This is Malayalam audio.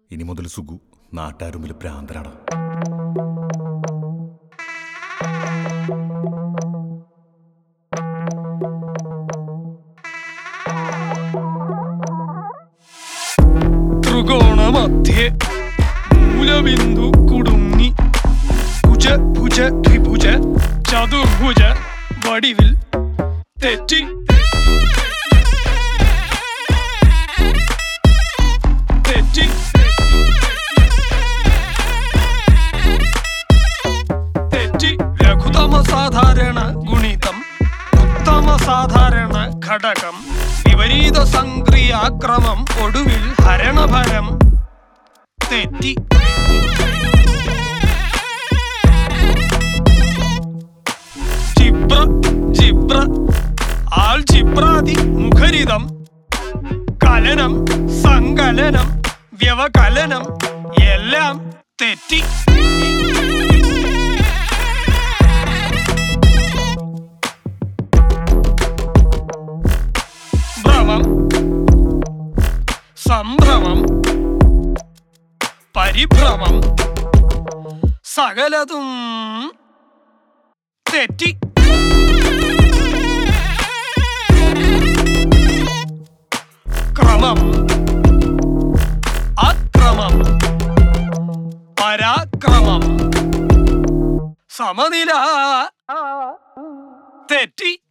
ഇനി മുതൽ സുഖു നാട്ടാരുമ്പിൽ ഭ്രാന്തനാടാ ത്രികോണമധ്യേ മൂലബിന്ദു കുടുങ്ങി ഭുജ ഭുജ ദ്വിഭുജ ചതുർഭുജ വടിവിൽ തെറ്റി തെറ്റി തെറ്റി ലഘുതമ സാധാരണ ഗുണിതം ഉത്തമ സാധാരണ ഘടകം വിപരീത സംക്രിയാക്രമം ഒടുവിൽ ഹരണഭരം തെറ്റി ജിബ്ര ജിബ്ര ആൾ ജിബ്രാതി മുഖരിതം കലനം സങ്കലനം വ്യവകലനം എല്ലാം തെറ്റി ഭ്രമം സംഭ്രമം പരിഭ്രമം സകലതും തെറ്റി ക്രമം അക്രമം പരാക്രമം സമനില തെറ്റി